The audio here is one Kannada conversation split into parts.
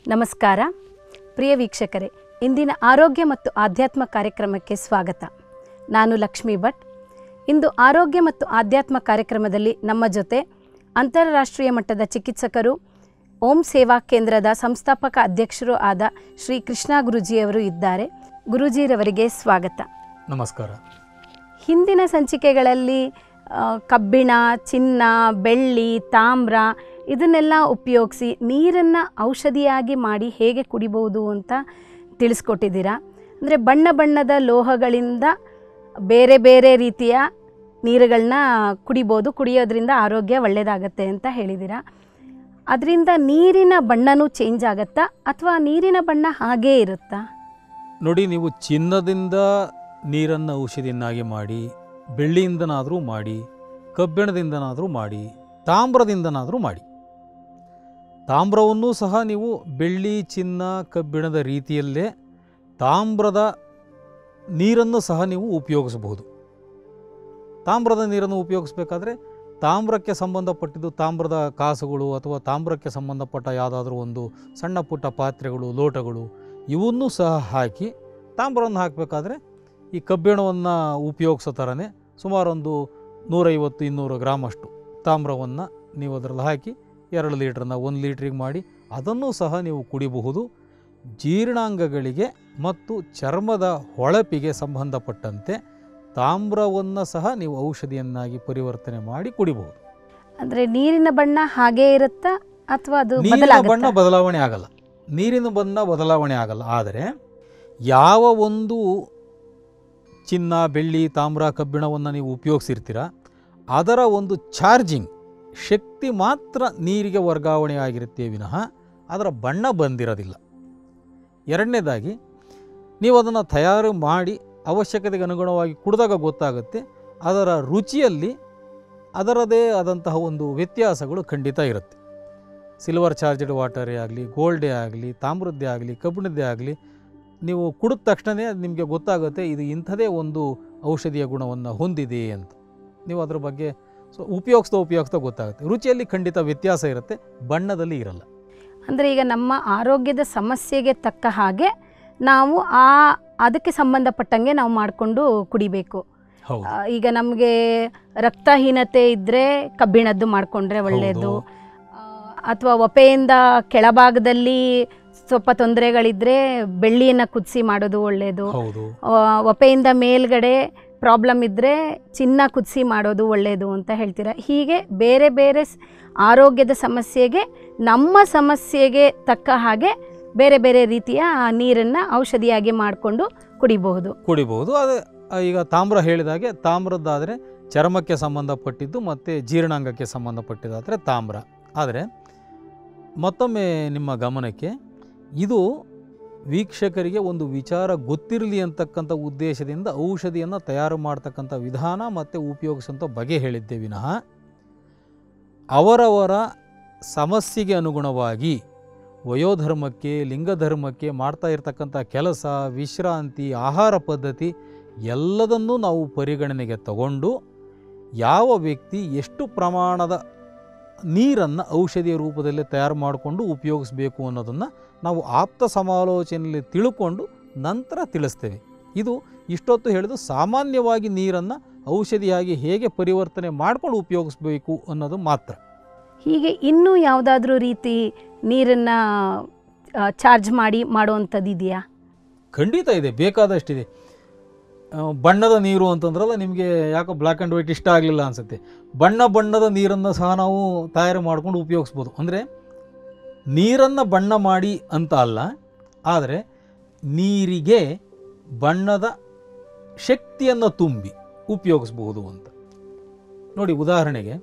ನಮಸ್ಕಾರ ಪ್ರಿಯ ವೀಕ್ಷಕರೇ ಇಂದಿನ ಆರೋಗ್ಯ ಮತ್ತು ಆಧ್ಯಾತ್ಮ ಕಾರ್ಯಕ್ರಮಕ್ಕೆ ಸ್ವಾಗತ ನಾನು ಲಕ್ಷ್ಮೀ ಭಟ್ ಇಂದು ಆರೋಗ್ಯ ಮತ್ತು ಆಧ್ಯಾತ್ಮ ಕಾರ್ಯಕ್ರಮದಲ್ಲಿ ನಮ್ಮ ಜೊತೆ ಅಂತಾರಾಷ್ಟ್ರೀಯ ಮಟ್ಟದ ಚಿಕಿತ್ಸಕರು ಓಂ ಸೇವಾ ಕೇಂದ್ರದ ಸಂಸ್ಥಾಪಕ ಅಧ್ಯಕ್ಷರು ಆದ ಶ್ರೀ ಕೃಷ್ಣ ಗುರುಜಿಯವರು ಇದ್ದಾರೆ ಗುರೂಜಿರವರಿಗೆ ಸ್ವಾಗತ ನಮಸ್ಕಾರ ಹಿಂದಿನ ಸಂಚಿಕೆಗಳಲ್ಲಿ ಆ, ಕಬ್ಬಿಣ ಚಿನ್ನ ಬೆಳ್ಳಿ ತಾಮ್ರ ಇದನ್ನೆಲ್ಲ ಉಪಯೋಗಿಸಿ ನೀರನ್ನು ಔಷಧಿಯಾಗಿ ಮಾಡಿ ಹೇಗೆ ಕುಡಿಬೋದು ಅಂತ ತಿಳಿಸ್ಕೊಟ್ಟಿದ್ದೀರಾ ಅಂದರೆ ಬಣ್ಣ ಬಣ್ಣದ ಲೋಹಗಳಿಂದ ಬೇರೆ ಬೇರೆ ರೀತಿಯ ನೀರುಗಳನ್ನ ಕುಡಿಬೋದು ಕುಡಿಯೋದ್ರಿಂದ ಆರೋಗ್ಯ ಒಳ್ಳೆಯದಾಗತ್ತೆ ಅಂತ ಹೇಳಿದ್ದೀರಾ ಅದರಿಂದ ನೀರಿನ ಬಣ್ಣನೂ ಚೇಂಜ್ ಆಗುತ್ತಾ ಅಥವಾ ನೀರಿನ ಬಣ್ಣ ಹಾಗೇ ಇರುತ್ತಾ ನೋಡಿ ನೀವು ಚಿನ್ನದಿಂದ ನೀರನ್ನು ಔಷಧಿಯನ್ನಾಗಿ ಮಾಡಿ ಬೆಳ್ಳಿಯಿಂದನಾದರೂ ಮಾಡಿ ಕಬ್ಬಿಣದಿಂದನಾದರೂ ಮಾಡಿ ತಾಮ್ರದಿಂದನಾದರೂ ಮಾಡಿ ತಾಮ್ರವನ್ನೂ ಸಹ ನೀವು ಬೆಳ್ಳಿ ಚಿನ್ನ ಕಬ್ಬಿಣದ ರೀತಿಯಲ್ಲೇ ತಾಮ್ರದ ನೀರನ್ನು ಸಹ ನೀವು ಉಪಯೋಗಿಸಬಹುದು ತಾಮ್ರದ ನೀರನ್ನು ಉಪಯೋಗಿಸ್ಬೇಕಾದ್ರೆ ತಾಮ್ರಕ್ಕೆ ಸಂಬಂಧಪಟ್ಟಿದ್ದು ತಾಮ್ರದ ಕಾಸುಗಳು ಅಥವಾ ತಾಮ್ರಕ್ಕೆ ಸಂಬಂಧಪಟ್ಟ ಯಾವುದಾದ್ರೂ ಒಂದು ಸಣ್ಣ ಪುಟ್ಟ ಪಾತ್ರೆಗಳು ಲೋಟಗಳು ಇವನ್ನೂ ಸಹ ಹಾಕಿ ತಾಮ್ರವನ್ನು ಹಾಕಬೇಕಾದ್ರೆ ಈ ಕಬ್ಬಿಣವನ್ನು ಉಪಯೋಗಿಸೋ ಥರನೇ ಸುಮಾರೊಂದು ನೂರೈವತ್ತು ಇನ್ನೂರು ಗ್ರಾಮ್ ಅಷ್ಟು ತಾಮ್ರವನ್ನು ನೀವು ಅದರಲ್ಲಿ ಹಾಕಿ ಎರಡು ಲೀಟ್ರನ್ನ ಒಂದು ಲೀಟ್ರಿಗೆ ಮಾಡಿ ಅದನ್ನು ಸಹ ನೀವು ಕುಡಿಬಹುದು ಜೀರ್ಣಾಂಗಗಳಿಗೆ ಮತ್ತು ಚರ್ಮದ ಹೊಳಪಿಗೆ ಸಂಬಂಧಪಟ್ಟಂತೆ ತಾಮ್ರವನ್ನು ಸಹ ನೀವು ಔಷಧಿಯನ್ನಾಗಿ ಪರಿವರ್ತನೆ ಮಾಡಿ ಕುಡಿಬಹುದು ಅಂದರೆ ನೀರಿನ ಬಣ್ಣ ಹಾಗೇ ಇರುತ್ತಾ ಅಥವಾ ಅದು ನೀರಿನ ಬಣ್ಣ ಬದಲಾಗುತ್ತಾ ಬದಲಾವಣೆ ಆಗಲ್ಲ ನೀರಿನ ಬಣ್ಣ ಬದಲಾವಣೆ ಆಗಲ್ಲ ಆದರೆ ಯಾವ ಒಂದು ಚಿನ್ನ ಬೆಳ್ಳಿ ತಾಮ್ರ ಕಬ್ಬಿಣವನ್ನು ನೀವು ಉಪಯೋಗಿಸಿರ್ತೀರ ಅದರ ಒಂದು ಚಾರ್ಜಿಂಗ್ ಶಕ್ತಿ ಮಾತ್ರ ನೀರಿಗೆ ವರ್ಗಾವಣೆ ಆಗಿರುತ್ತೆ ವಿನಃ ಅದರ ಬಣ್ಣ ಬಂದಿರೋದಿಲ್ಲ ಎರಡನೇದಾಗಿ ನೀವು ಅದನ್ನು ತಯಾರು ಮಾಡಿ ಅವಶ್ಯಕತೆಗೆ ಅನುಗುಣವಾಗಿ ಕುಡಿದಾಗ ಗೊತ್ತಾಗುತ್ತೆ ಅದರ ರುಚಿಯಲ್ಲಿ ಅದರದೇ ಆದಂತಹ ಒಂದು ವ್ಯತ್ಯಾಸಗಳು ಖಂಡಿತ ಇರುತ್ತೆ ಸಿಲ್ವರ್ ಚಾರ್ಜಡ್ ವಾಟರೇ ಆಗಲಿ ಗೋಲ್ಡೇ ಆಗಲಿ ತಾಮ್ರದ್ದೇ ಆಗಲಿ ಕಬ್ಬಿಣದ್ದೇ ಆಗಲಿ ನೀವು ಕುಡಿದ ತಕ್ಷಣವೇ ಅದು ನಿಮಗೆ ಗೊತ್ತಾಗುತ್ತೆ ಇದು ಇಂಥದೇ ಒಂದು ಔಷಧಿಯ ಗುಣವನ್ನು ಹೊಂದಿದೆ ಅಂತ ನೀವು ಅದ್ರ ಬಗ್ಗೆ ಸೊ ಉಪಯೋಗಿಸ್ತಾ ಉಪಯೋಗಿಸ್ತಾ ಗೊತ್ತಾಗುತ್ತೆ ರುಚಿಯಲ್ಲಿ ಖಂಡಿತ ವ್ಯತ್ಯಾಸ ಇರುತ್ತೆ ಬಣ್ಣದಲ್ಲಿ ಇರಲ್ಲ ಅಂದರೆ ಈಗ ನಮ್ಮ ಆರೋಗ್ಯದ ಸಮಸ್ಯೆಗೆ ತಕ್ಕ ಹಾಗೆ ನಾವು ಆ ಅದಕ್ಕೆ ಸಂಬಂಧಪಟ್ಟಂಗೆ ನಾವು ಮಾಡಿಕೊಂಡು ಕುಡಿಬೇಕು ಹೌದು ಆ, ಈಗ ನಮಗೆ ರಕ್ತಹೀನತೆ ಇದ್ದರೆ ಕಬ್ಬಿಣದ್ದು ಮಾಡಿಕೊಂಡ್ರೆ ಒಳ್ಳೆಯದು ಅಥವಾ ಒಪೆಯಿಂದ ಕೆಳಭಾಗದಲ್ಲಿ ಸ್ವಲ್ಪ ತೊಂದರೆಗಳಿದ್ದರೆ ಬೆಳ್ಳಿಯನ್ನು ಕುದಿಸಿ ಮಾಡೋದು ಒಳ್ಳೆಯದು ಹೌದು ಒಪೆಯಿಂದ ಮೇಲ್ಗಡೆ ಪ್ರಾಬ್ಲಮ್ ಇದ್ದರೆ ಚಿನ್ನ ಕುದಿಸಿ ಮಾಡೋದು ಒಳ್ಳೆಯದು ಅಂತ ಹೇಳ್ತೀರಾ ಹೀಗೆ ಬೇರೆ ಬೇರೆ ಸ್- ಆರೋಗ್ಯದ ಸಮಸ್ಯೆಗೆ ನಮ್ಮ ಸಮಸ್ಯೆಗೆ ತಕ್ಕ ಹಾಗೆ ಬೇರೆ ಬೇರೆ ರೀತಿಯ ನೀರನ್ನು ಔಷಧಿಯಾಗಿ ಮಾಡಿಕೊಂಡು ಕುಡಿಬಹುದು ಕುಡಿಬಹುದು ಅದೇ ಈಗ ತಾಮ್ರ ಹೇಳಿದಾಗೆ ತಾಮ್ರದ್ದಾದರೆ ಚರ್ಮಕ್ಕೆ ಸಂಬಂಧಪಟ್ಟಿದ್ದು ಮತ್ತು ಜೀರ್ಣಾಂಗಕ್ಕೆ ಸಂಬಂಧಪಟ್ಟಿದ್ದಾದರೆ ತಾಮ್ರ ಆದರೆ ಮತ್ತೊಮ್ಮೆ ನಿಮ್ಮ ಗಮನಕ್ಕೆ ಇದು ವೀಕ್ಷಕರಿಗೆ ಒಂದು ವಿಚಾರ ಗೊತ್ತಿರಲಿ ಅಂತಕ್ಕಂಥ ಉದ್ದೇಶದಿಂದ ಔಷಧಿಯನ್ನು ತಯಾರು ಮಾಡ್ತಕ್ಕಂಥ ವಿಧಾನ ಮತ್ತು ಉಪಯೋಗಿಸುವಂಥ ಬಗೆ ಹೇಳಿದ್ದೆ ವಿನಃ ಅವರವರ ಸಮಸ್ಯೆಗೆ ಅನುಗುಣವಾಗಿ ವಯೋಧರ್ಮಕ್ಕೆ ಲಿಂಗಧರ್ಮಕ್ಕೆ ಮಾಡ್ತಾ ಇರ್ತಕ್ಕಂಥ ಕೆಲಸ ವಿಶ್ರಾಂತಿ ಆಹಾರ ಪದ್ಧತಿ ಎಲ್ಲದನ್ನೂ ನಾವು ಪರಿಗಣನೆಗೆ ತಗೊಂಡು ಯಾವ ವ್ಯಕ್ತಿ ಎಷ್ಟು ಪ್ರಮಾಣದ ನೀರನ್ನು ಔಷಧಿಯ ರೂಪದಲ್ಲಿ ತಯಾರು ಮಾಡಿಕೊಂಡು ಉಪಯೋಗಿಸಬೇಕು ಅನ್ನೋದನ್ನು ನಾವು ಆಪ್ತ ಸಮಾಲೋಚನೆಯಲ್ಲಿ ತಿಳ್ಕೊಂಡು ನಂತರ ತಿಳಿಸ್ತೇವೆ ಇದು ಇಷ್ಟೊತ್ತು ಹೇಳಿದು ಸಾಮಾನ್ಯವಾಗಿ ನೀರನ್ನು ಔಷಧಿಯಾಗಿ ಹೇಗೆ ಪರಿವರ್ತನೆ ಮಾಡ್ಕೊಂಡು ಉಪಯೋಗಿಸ್ಬೇಕು ಅನ್ನೋದು ಮಾತ್ರ ಹೀಗೆ ಇನ್ನೂ ಯಾವುದಾದ್ರೂ ರೀತಿ ನೀರನ್ನು ಚಾರ್ಜ್ ಮಾಡಿ ಮಾಡುವಂಥದ್ದು ಇದೆಯಾ ಖಂಡಿತ ಇದೆ ಬೇಕಾದಷ್ಟಿದೆ ಆ, ಬಣ್ಣದ ನೀರು ಅಂತಂದ್ರಲ್ಲ ನಿಮಗೆ ಯಾಕೋ ಬ್ಲ್ಯಾಕ್ ಆ್ಯಂಡ್ ವೈಟ್ ಇಷ್ಟ ಆಗಲಿಲ್ಲ ಅನಿಸುತ್ತೆ ಬಣ್ಣ ಬಣ್ಣದ ನೀರನ್ನು ಸಹ ನಾವು ತಯಾರು ಮಾಡ್ಕೊಂಡು ಉಪಯೋಗಿಸ್ಬೋದು ಅಂದರೆ ನೀರನ್ನು ಬಣ್ಣ ಮಾಡಿ ಅಂತ ಅಲ್ಲ ಆದರೆ ನೀರಿಗೆ ಬಣ್ಣದ ಶಕ್ತಿಯನ್ನು ತುಂಬಿ ಉಪಯೋಗಿಸ್ಬೋದು ಅಂತ ನೋಡಿ ಉದಾಹರಣೆಗೆ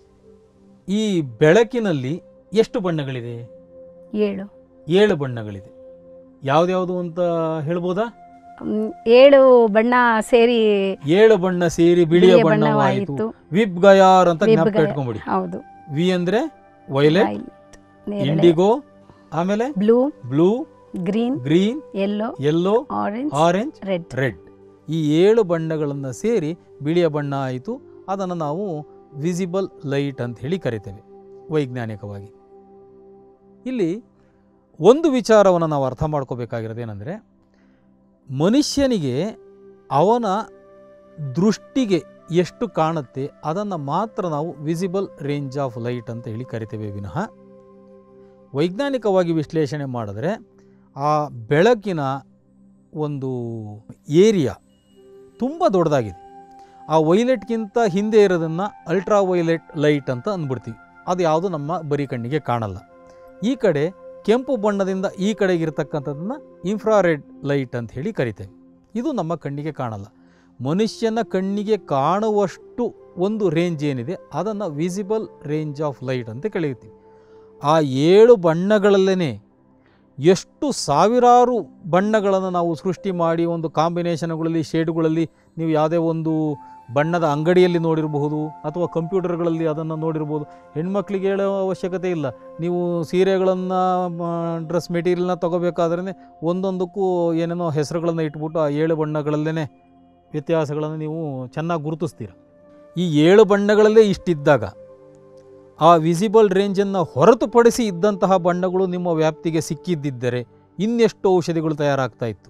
ಈ ಬೆಳಕಿನಲ್ಲಿ ಎಷ್ಟು ಬಣ್ಣಗಳಿದೆ ಏಳು ಏಳು ಬಣ್ಣಗಳಿದೆ ಯಾವ್ದ್ಯಾವುದು ಅಂತ ಹೇಳ್ಬೋದಾ ಮ್, ಏಳು ಬಣ್ಣ ಸೇರಿ ಏಳು ಬಣ್ಣ ಸೇರಿ ಬಿಳಿಯ ಬಿಳಿಯ ಬಣ್ಣವಾಯಿತು ಬಣ್ಣವಾಯಿತು ವಿಬ್ ಗಯಾರ್ ಅಂತ ವಿಬ್ ಜ್ಞಾಪಕ ಗಯಾರ್. ಇಟ್ಕೊಂಬಿಡಿ ಹೌದು ವಿ ಅಂದ್ರೆ ವೈಲೆಟ್ ಇಂಡಿಗೋ ಆಮೇಲೆ blue blue green green yellow yellow orange orange red red ಈ ಏಳು ಬಣ್ಣಗಳನ್ನು ಸೇರಿ ಬಿಳಿಯ ಬಣ್ಣ ಆಯಿತು ಅದನ್ನು ನಾವು ವಿಸಿಬಲ್ ಲೈಟ್ ಅಂತ ಹೇಳಿ ಕರಿತೇವೆ ವೈಜ್ಞಾನಿಕವಾಗಿ ಇಲ್ಲಿ ಒಂದು ವಿಚಾರವನ್ನು ನಾವು ಅರ್ಥ ಮಾಡ್ಕೋಬೇಕಾಗಿರೋದೇನೆಂದರೆ ಮನುಷ್ಯನಿಗೆ ಅವನ ದೃಷ್ಟಿಗೆ ಎಷ್ಟು ಕಾಣುತ್ತೆ ಅದನ್ನು ಮಾತ್ರ ನಾವು ವಿಸಿಬಲ್ ರೇಂಜ್ ಆಫ್ ಲೈಟ್ ಅಂತ ಹೇಳಿ ಕರಿತೇವೆ ವಿನಃ ವೈಜ್ಞಾನಿಕವಾಗಿ ವಿಶ್ಲೇಷಣೆ ಮಾಡಿದ್ರೆ ಆ ಬೆಳಕಿನ ಒಂದು ಏರಿಯಾ ತುಂಬ ದೊಡ್ಡದಾಗಿದೆ ಆ ವೈಲೆಟ್ಗಿಂತ ಹಿಂದೆ ಇರೋದನ್ನು ಅಲ್ಟ್ರಾ ವೈಲೆಟ್ ಲೈಟ್ ಅಂತ ಅಂದ್ಬಿಡ್ತೀವಿ ಅದು ಯಾವುದು ನಮ್ಮ ಬರೀ ಕಣ್ಣಿಗೆ ಕಾಣಲ್ಲ ಈ ಕಡೆ ಕೆಂಪು ಬಣ್ಣದಿಂದ ಈ ಕಡೆಗೆ ಇರತಕ್ಕಂಥದ್ದನ್ನು ಇನ್ಫ್ರಾರೆಡ್ ಲೈಟ್ ಅಂತ ಹೇಳಿ ಕರಿತೇವೆ ಇದು ನಮ್ಮ ಕಣ್ಣಿಗೆ ಕಾಣಲ್ಲ ಮನುಷ್ಯನ ಕಣ್ಣಿಗೆ ಕಾಣುವಷ್ಟು ಒಂದು ರೇಂಜ್ ಏನಿದೆ ಅದನ್ನು ವಿಸಿಬಲ್ ರೇಂಜ್ ಆಫ್ ಲೈಟ್ ಅಂತ ಕರೀತೀವಿ ಆ ಏಳು ಬಣ್ಣಗಳಲ್ಲೇ ಎಷ್ಟು ಸಾವಿರಾರು ಬಣ್ಣಗಳನ್ನು ನಾವು ಸೃಷ್ಟಿ ಮಾಡಿ ಒಂದು ಕಾಂಬಿನೇಷನ್ಗಳಲ್ಲಿ ಶೇಡ್ಗಳಲ್ಲಿ ನೀವು ಯಾವುದೇ ಒಂದು ಬಣ್ಣದ ಅಂಗಡಿಯಲ್ಲಿ ನೋಡಿರಬಹುದು ಅಥವಾ ಕಂಪ್ಯೂಟರ್ಗಳಲ್ಲಿ ಅದನ್ನು ನೋಡಿರ್ಬೋದು ಹೆಣ್ಮಕ್ಳಿಗೆ ಹೇಳೋ ಅವಶ್ಯಕತೆ ಇಲ್ಲ ನೀವು ಸೀರೆಗಳನ್ನು ಡ್ರೆಸ್ ಮೆಟೀರಿಯಲ್ನ ತೊಗೋಬೇಕಾದ್ರೆ ಒಂದೊಂದಕ್ಕೂ ಏನೇನೋ ಹೆಸರುಗಳನ್ನು ಇಟ್ಬಿಟ್ಟು ಆ ಏಳು ಬಣ್ಣಗಳಲ್ಲೇ ವ್ಯತ್ಯಾಸಗಳನ್ನು ನೀವು ಚೆನ್ನಾಗಿ ಗುರುತಿಸ್ತೀರ ಈ ಏಳು ಬಣ್ಣಗಳಲ್ಲೇ ಇಷ್ಟಿದ್ದಾಗ ಆ ವಿಸಿಬಲ್ ರೇಂಜನ್ನು ಹೊರತುಪಡಿಸಿ ಇದ್ದಂತಹ ಬಣ್ಣಗಳು ನಿಮ್ಮ ವ್ಯಾಪ್ತಿಗೆ ಸಿಕ್ಕಿದ್ದಿದ್ದರೆ ಇನ್ನೆಷ್ಟು ಔಷಧಿಗಳು ತಯಾರಾಗ್ತಾ ಇತ್ತು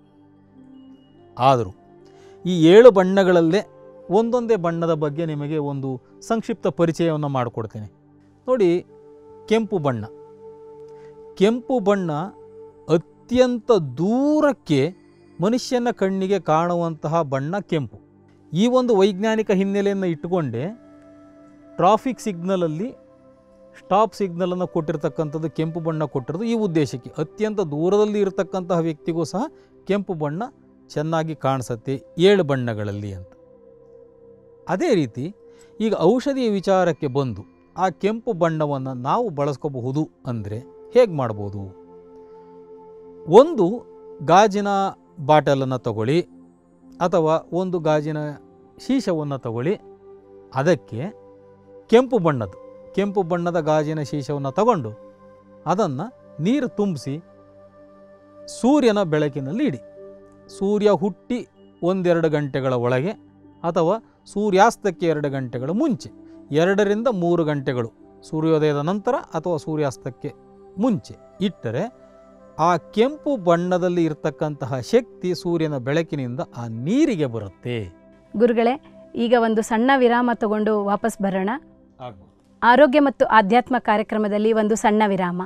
ಆದರೂ ಈ ಏಳು ಬಣ್ಣಗಳಲ್ಲೇ ಒಂದೊಂದೇ ಬಣ್ಣದ ಬಗ್ಗೆ ನಿಮಗೆ ಒಂದು ಸಂಕ್ಷಿಪ್ತ ಪರಿಚಯವನ್ನು ಮಾಡಿಕೊಡ್ತೇನೆ ನೋಡಿ ಕೆಂಪು ಬಣ್ಣ ಕೆಂಪು ಬಣ್ಣ ಅತ್ಯಂತ ದೂರಕ್ಕೆ ಮನುಷ್ಯನ ಕಣ್ಣಿಗೆ ಕಾಣುವಂತಹ ಬಣ್ಣ ಕೆಂಪು ಈ ಒಂದು ವೈಜ್ಞಾನಿಕ ಹಿನ್ನೆಲೆಯನ್ನು ಇಟ್ಟುಕೊಂಡೇ ಟ್ರಾಫಿಕ್ ಸಿಗ್ನಲಲ್ಲಿ ಸ್ಟಾಪ್ ಸಿಗ್ನಲನ್ನು ಕೊಟ್ಟಿರ್ತಕ್ಕಂಥದ್ದು ಕೆಂಪು ಬಣ್ಣ ಕೊಟ್ಟಿರೋದು ಈ ಉದ್ದೇಶಕ್ಕೆ ಅತ್ಯಂತ ದೂರದಲ್ಲಿ ಇರತಕ್ಕಂತಹ ವ್ಯಕ್ತಿಗೂ ಸಹ ಕೆಂಪು ಬಣ್ಣ ಚೆನ್ನಾಗಿ ಕಾಣಿಸುತ್ತೆ ಏಳು ಬಣ್ಣಗಳಲ್ಲಿ ಅಂತ ಅದೇ ರೀತಿ ಈಗ ಔಷಧಿಯ ವಿಚಾರಕ್ಕೆ ಬಂದು ಆ ಕೆಂಪು ಬಣ್ಣವನ್ನು ನಾವು ಬಳಸ್ಕೋಬಹುದು ಅಂದರೆ ಹೇಗೆ ಮಾಡ್ಬೋದು ಒಂದು ಗಾಜಿನ ಬಾಟಲನ್ನು ತಗೊಳ್ಳಿ ಅಥವಾ ಒಂದು ಗಾಜಿನ ಶೀಶವನ್ನು ತಗೊಳ್ಳಿ ಅದಕ್ಕೆ ಕೆಂಪು ಬಣ್ಣದ್ದು ಕೆಂಪು ಬಣ್ಣದ ಗಾಜಿನ ಶೀಶವನ್ನು ತಗೊಂಡು ಅದನ್ನು ನೀರು ತುಂಬಿಸಿ ಸೂರ್ಯನ ಬೆಳಕಿನಲ್ಲಿ ಇಡಿ ಸೂರ್ಯ ಹುಟ್ಟಿ ಒಂದೆರಡು ಗಂಟೆಗಳ ಒಳಗೆ ಅಥವಾ ಸೂರ್ಯಾಸ್ತಕ್ಕೆ ಎರಡು ಗಂಟೆಗಳ ಮುಂಚೆ ಎರಡರಿಂದ ಮೂರು ಗಂಟೆಗಳು ಸೂರ್ಯೋದಯದ ನಂತರ ಅಥವಾ ಸೂರ್ಯಾಸ್ತಕ್ಕೆ ಮುಂಚೆ ಇಟ್ಟರೆ ಆ ಕೆಂಪು ಬಣ್ಣದಲ್ಲಿ ಇರತಕ್ಕಂತಹ ಶಕ್ತಿ ಸೂರ್ಯನ ಬೆಳಕಿನಿಂದ ಆ ನೀರಿಗೆ ಬರುತ್ತೆ ಗುರುಗಳೇ ಈಗ ಒಂದು ಸಣ್ಣ ವಿರಾಮ ತಗೊಂಡು ವಾಪಸ್ ಬರೋಣ ಆರೋಗ್ಯ ಮತ್ತು ಆಧ್ಯಾತ್ಮ ಕಾರ್ಯಕ್ರಮದಲ್ಲಿ ಒಂದು ಸಣ್ಣ ವಿರಾಮ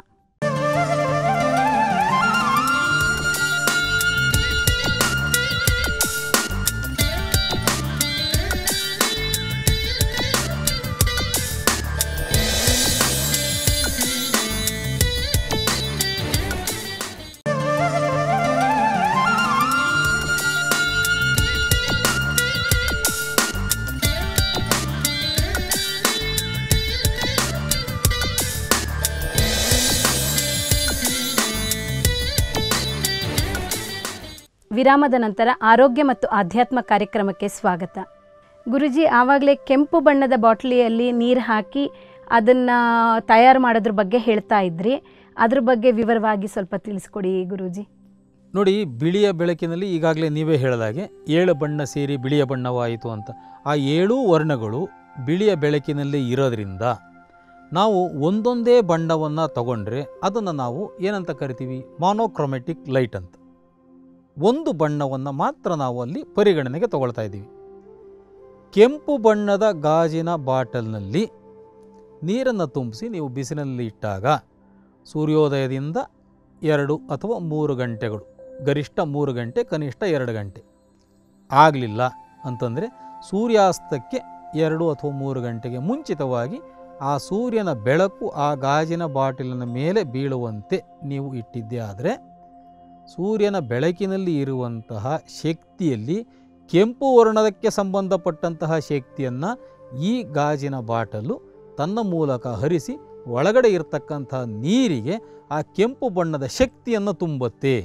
ವಿರಾಮದ ನಂತರ ಆರೋಗ್ಯ ಮತ್ತು ಆಧ್ಯಾತ್ಮ ಕಾರ್ಯಕ್ರಮಕ್ಕೆ ಸ್ವಾಗತ ಗುರುಜಿ ಆವಾಗಲೇ ಕೆಂಪು ಬಣ್ಣದ ಬಾಟ್ಲಿಯಲ್ಲಿ ನೀರು ಹಾಕಿ ಅದನ್ನು ತಯಾರು ಮಾಡೋದ್ರ ಬಗ್ಗೆ ಹೇಳ್ತಾ ಇದ್ರಿ ಅದ್ರ ಬಗ್ಗೆ ವಿವರವಾಗಿ ಸ್ವಲ್ಪ ತಿಳಿಸ್ಕೊಡಿ ಗುರೂಜಿ ನೋಡಿ ಬಿಳಿಯ ಬೆಳಕಿನಲ್ಲಿ ಈಗಾಗಲೇ ನೀವೇ ಹೇಳಿದಾಗೆ ಏಳು ಬಣ್ಣ ಸೇರಿ ಬಿಳಿಯ ಬಣ್ಣವಾಯಿತು ಅಂತ ಆ ಏಳೂ ವರ್ಣಗಳು ಬಿಳಿಯ ಬೆಳಕಿನಲ್ಲಿ ಇರೋದ್ರಿಂದ ನಾವು ಒಂದೊಂದೇ ಬಣ್ಣವನ್ನು ತಗೊಂಡ್ರೆ ಅದನ್ನು ನಾವು ಏನಂತ ಕರಿತೀವಿ ಮಾನೋಕ್ರೊಮೆಟಿಕ್ ಲೈಟ್ ಅಂತ ಒಂದು ಬಣ್ಣವನ್ನು ಮಾತ್ರ ನಾವು ಅಲ್ಲಿ ಪರಿಗಣನೆಗೆ ತಗೊಳ್ತಾ ಇದ್ದೀವಿ ಕೆಂಪು ಬಣ್ಣದ ಗಾಜಿನ ಬಾಟಲ್ನಲ್ಲಿ ನೀರನ್ನು ತುಂಬಿಸಿ ನೀವು ಬಿಸಿಲಿನಲ್ಲಿ ಇಟ್ಟಾಗ ಸೂರ್ಯೋದಯದಿಂದ ಎರಡು ಅಥವಾ ಮೂರು ಗಂಟೆಗಳು ಗರಿಷ್ಠ ಮೂರು ಗಂಟೆ ಕನಿಷ್ಠ ಎರಡು ಗಂಟೆ ಆಗಲಿಲ್ಲ ಅಂತಂದರೆ ಸೂರ್ಯಾಸ್ತಕ್ಕೆ ಎರಡು ಅಥವಾ ಮೂರು ಗಂಟೆಗೆ ಮುಂಚಿತವಾಗಿ ಆ ಸೂರ್ಯನ ಬೆಳಕು ಆ ಗಾಜಿನ ಬಾಟಲಿನ ಮೇಲೆ ಬೀಳುವಂತೆ ನೀವು ಇಟ್ಟಿದ್ದೇ ಆದರೆ ಸೂರ್ಯನ ಬೆಳಕಿನಲ್ಲಿ ಇರುವಂತಹ ಶಕ್ತಿಯಲ್ಲಿ ಕೆಂಪು ವರ್ಣದಕ್ಕೆ ಸಂಬಂಧಪಟ್ಟಂತಹ ಶಕ್ತಿಯನ್ನು ಈ ಗಾಜಿನ ಬಾಟಲು ತನ್ನ ಮೂಲಕ ಹರಿಸಿ ಒಳಗಡೆ ಇರತಕ್ಕಂತಹ ನೀರಿಗೆ ಆ ಕೆಂಪು ಬಣ್ಣದ ಶಕ್ತಿಯನ್ನು ತುಂಬುತ್ತೆ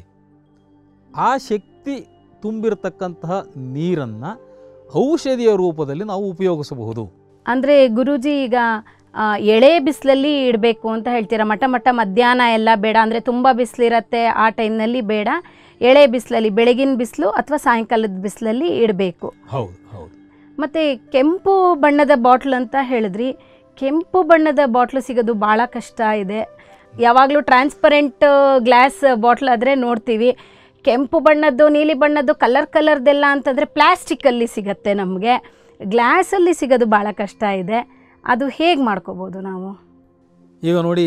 ಆ ಶಕ್ತಿ ತುಂಬಿರತಕ್ಕಂತಹ ನೀರನ್ನು ಔಷಧಿಯ ರೂಪದಲ್ಲಿ ನಾವು ಉಪಯೋಗಿಸಬಹುದು ಅಂದರೆ ಗುರೂಜಿ ಈಗ ಆ, ಎಳೆ ಬಿಸಿಲಲ್ಲಿ ಇಡಬೇಕು ಅಂತ ಹೇಳ್ತೀರಾ ಮಠ ಮಠ ಮಧ್ಯಾಹ್ನ ಎಲ್ಲ ಬೇಡ ಅಂದರೆ ತುಂಬ ಬಿಸಿಲಿರತ್ತೆ ಆ ಟೈಮ್ನಲ್ಲಿ ಬೇಡ ಎಳೆ ಬಿಸಿಲಲ್ಲಿ ಬೆಳಗಿನ ಬಿಸಿಲು ಅಥವಾ ಸಾಯಂಕಾಲದ ಬಿಸಿಲಲ್ಲಿ ಇಡಬೇಕು ಹೌದು ಹೌದು ಮತ್ತು ಕೆಂಪು ಬಣ್ಣದ ಬಾಟ್ಲ್ ಅಂತ ಹೇಳಿದ್ರಿ ಕೆಂಪು ಬಣ್ಣದ ಬಾಟ್ಲು ಸಿಗೋದು ಭಾಳ ಕಷ್ಟ ಇದೆ ಯಾವಾಗಲೂ ಟ್ರಾನ್ಸ್ಪರೆಂಟ್ ಗ್ಲಾಸ್ ಬಾಟ್ಲ್ ಆದರೆ ನೋಡ್ತೀವಿ ಕೆಂಪು ಬಣ್ಣದ್ದು ನೀಲಿ ಬಣ್ಣದ್ದು ಕಲರ್ ಕಲರ್ದೆಲ್ಲ ಅಂತಂದರೆ ಪ್ಲ್ಯಾಸ್ಟಿಕ್ಕಲ್ಲಿ ಸಿಗತ್ತೆ ನಮಗೆ ಗ್ಲಾಸಲ್ಲಿ ಸಿಗೋದು ಭಾಳ ಕಷ್ಟ ಇದೆ ಅದು ಹೇಗೆ ಮಾಡ್ಕೋಬೋದು ನಾವು ಈಗ ನೋಡಿ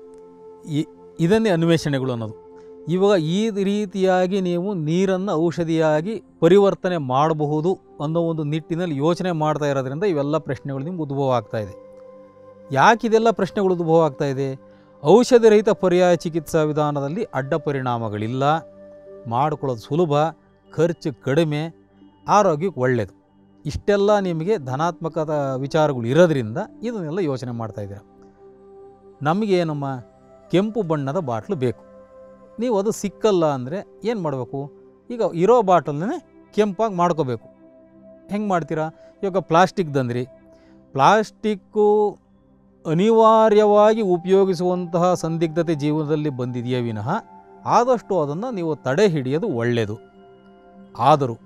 ಈ- ಇದನ್ನೇ ಅನ್ವೇಷಣೆಗಳು ಅನ್ನೋದು ಇವಾಗ ಈ ರೀತಿಯಾಗಿ ನೀವು ನೀರನ್ನು ಔಷಧಿಯಾಗಿ ಪರಿವರ್ತನೆ ಮಾಡಬಹುದು ಅನ್ನೋ ಒಂದು ನಿಟ್ಟಿನಲ್ಲಿ ಯೋಚನೆ ಮಾಡ್ತಾ ಇರೋದ್ರಿಂದ ಇವೆಲ್ಲ ಪ್ರಶ್ನೆಗಳು ನಿಮ್ಗೆ ಉದ್ಭವ ಆಗ್ತಾ ಇದೆ ಯಾಕೆ ಇದೆಲ್ಲ ಪ್ರಶ್ನೆಗಳು ಉದ್ಭವ ಆಗ್ತಾ ಇದೆ ಔಷಧಿ ರಹಿತ ಪರ್ಯಾಯ ಚಿಕಿತ್ಸಾ ವಿಧಾನದಲ್ಲಿ ಅಡ್ಡ ಪರಿಣಾಮಗಳಿಲ್ಲ ಮಾಡ್ಕೊಳ್ಳೋದು ಸುಲಭ ಖರ್ಚು ಕಡಿಮೆ ಆರೋಗ್ಯಕ್ಕೆ ಒಳ್ಳೆಯದು ಇಷ್ಟೆಲ್ಲ ನಿಮಗೆ ಧನಾತ್ಮಕದ ವಿಚಾರಗಳು ಇರೋದ್ರಿಂದ ಇದನ್ನೆಲ್ಲ ಯೋಚನೆ ಮಾಡ್ತಾ ಇದ್ದೀರ ನಮಗೆ ನಮ್ಮ ಕೆಂಪು ಬಣ್ಣದ ಬಾಟ್ಲು ಬೇಕು ನೀವು ಅದು ಸಿಕ್ಕಲ್ಲ ಅಂದರೆ ಏನು ಮಾಡಬೇಕು ಈಗ ಇರೋ ಬಾಟಲ್ನೇ ಕೆಂಪಾಗಿ ಮಾಡ್ಕೋಬೇಕು ಹೆಂಗೆ ಮಾಡ್ತೀರಾ ಇವಾಗ ಪ್ಲಾಸ್ಟಿಕ್ ತಂದ್ರಿ ಪ್ಲಾಸ್ಟಿಕ್ಕು ಅನಿವಾರ್ಯವಾಗಿ ಉಪಯೋಗಿಸುವಂತಹ ಸಂದಿಗ್ಧತೆ ಜೀವನದಲ್ಲಿ ಬಂದಿದೆಯೇ ವಿನಃ ಆದಷ್ಟು ಅದನ್ನು ನೀವು ತಡೆ ಹಿಡಿಯೋದು ಒಳ್ಳೆಯದು ಆದರೂ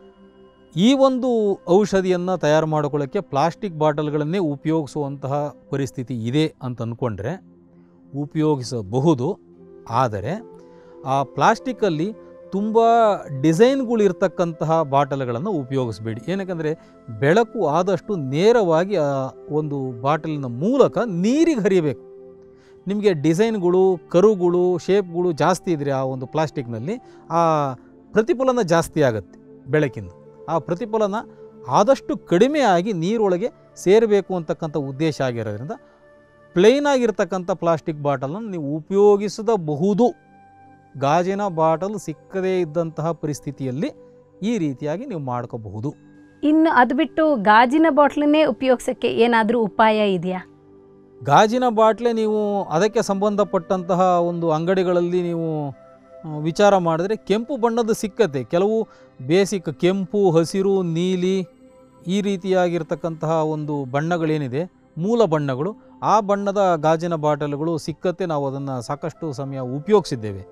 ಈ ಒಂದು ಔಷಧಿಯನ್ನು ತಯಾರು ಮಾಡಿಕೊಳ್ಳೋಕ್ಕೆ ಪ್ಲಾಸ್ಟಿಕ್ ಬಾಟಲ್ಗಳನ್ನೇ ಉಪಯೋಗಿಸುವಂತಹ ಪರಿಸ್ಥಿತಿ ಇದೆ ಅಂತ ಅಂದ್ಕೊಂಡ್ರೆ ಉಪಯೋಗಿಸಬಹುದು ಆದರೆ ಆ ಪ್ಲಾಸ್ಟಿಕ್ಕಲ್ಲಿ ತುಂಬ ಡಿಸೈನ್ಗಳು ಇರ್ತಕ್ಕಂತಹ ಬಾಟಲ್ಗಳನ್ನು ಉಪಯೋಗಿಸಬೇಡಿ ಏನಕ್ಕೆಂದರೆ ಬೆಳಕು ಆದಷ್ಟು ನೇರವಾಗಿ ಆ ಒಂದು ಬಾಟಲಿನ ಮೂಲಕ ನೀರಿಗೆ ಹರಿಯಬೇಕು ನಿಮಗೆ ಡಿಸೈನ್ಗಳು ಕರುಗಳು ಶೇಪ್ಗಳು ಜಾಸ್ತಿ ಇದ್ದರೆ ಆ ಒಂದು ಪ್ಲಾಸ್ಟಿಕ್ನಲ್ಲಿ ಆ ಪ್ರತಿಫಲನ ಜಾಸ್ತಿ ಆಗುತ್ತೆ ಬೆಳಕಿಂದ ಆ ಪ್ರತಿಫಲನ ಆದಷ್ಟು ಕಡಿಮೆ ಆಗಿ ನೀರೊಳಗೆ ಸೇರಬೇಕು ಅಂತಕ್ಕಂಥ ಉದ್ದೇಶ ಆಗಿರೋದ್ರಿಂದ ಪ್ಲೇನ್ ಆಗಿರ್ತಕ್ಕಂಥ ಪ್ಲಾಸ್ಟಿಕ್ ಬಾಟಲನ್ನು ನೀವು ಉಪಯೋಗಿಸಬಹುದು ಗಾಜಿನ ಬಾಟಲ್ ಸಿಕ್ಕದೇ ಇದ್ದಂತಹ ಪರಿಸ್ಥಿತಿಯಲ್ಲಿ ಈ ರೀತಿಯಾಗಿ ನೀವು ಮಾಡ್ಕೋಬಹುದು ಇನ್ನು ಅದು ಬಿಟ್ಟು ಗಾಜಿನ ಬಾಟ್ಲನ್ನೇ ಉಪಯೋಗಿಸೋಕ್ಕೆ ಏನಾದರೂ ಉಪಾಯ ಇದೆಯಾ ಗಾಜಿನ ಬಾಟ್ಲೆ ನೀವು ಅದಕ್ಕೆ ಸಂಬಂಧಪಟ್ಟಂತಹ ಒಂದು ಅಂಗಡಿಗಳಲ್ಲಿ ನೀವು ಆ, ವಿಚಾರ ಮಾಡಿದ್ರೆ ಕೆಂಪು ಬಣ್ಣದ ಸಿಕ್ಕತ್ತೆ ಕೆಲವು ಬೇಸಿಕ್ ಕೆಂಪು ಹಸಿರು ನೀಲಿ ಈ ರೀತಿಯಾಗಿರ್ತಕ್ಕಂತಹ ಒಂದು ಬಣ್ಣಗಳೇನಿದೆ ಮೂಲ ಬಣ್ಣಗಳು ಆ ಬಣ್ಣದ ಗಾಜಿನ ಬಾಟಲ್ಗಳು ಸಿಕ್ಕತ್ತೆ ನಾವು ಅದನ್ನು ಸಾಕಷ್ಟು ಸಮಯ ಉಪಯೋಗಿಸಿದ್ದೇವೆ